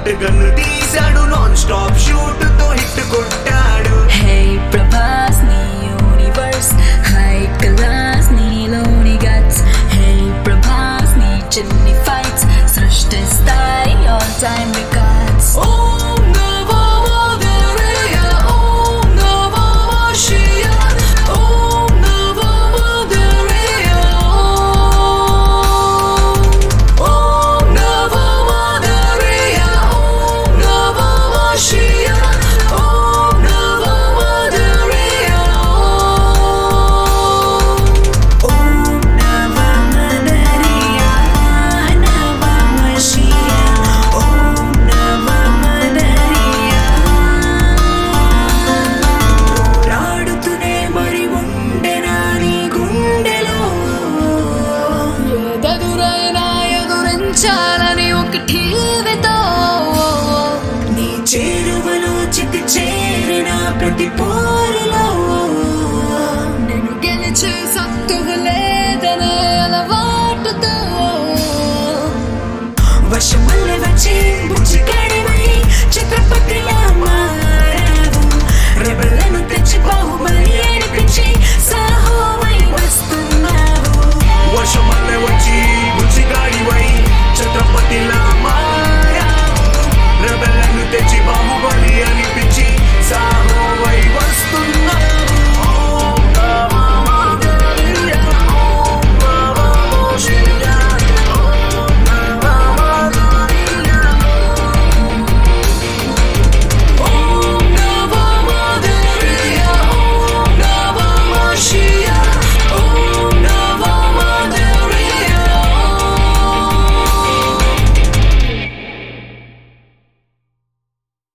short gun తీశాడు non stop shoot తో hit కొట్టాడు Hey ప్రభాస్ నీ యూనివర్స్ హై క్లాస్ నీలోని గట్స్ Hey ప్రభాస్ నీ చిన్ని ఫైట్స్ సృష్టిస్తాయి ఆల్ టైమ్ రికార్డ్స్ ఓం నమో మాధుర్య ఓం నమో శియ ఓం నమో మాధుర్య ఓం నమో మాధుర్య ఓం నమో శియ ఓం నమో మాధుర్య ఓం నమో మాధుర్య నమో శియ ఓం నమో మాధుర్య రాడుతూనే మరి ఉండెనా నీ గుండెలో ఎదురైనా ఎదురించాలని ఒక ఠీవితో నీ చేరువలో చితి చేరిన ప్రతి పోరులో నేను గెలిచే సత్తువ లేదనే అలవాటుతో వర్షం వల్లే వచ్చి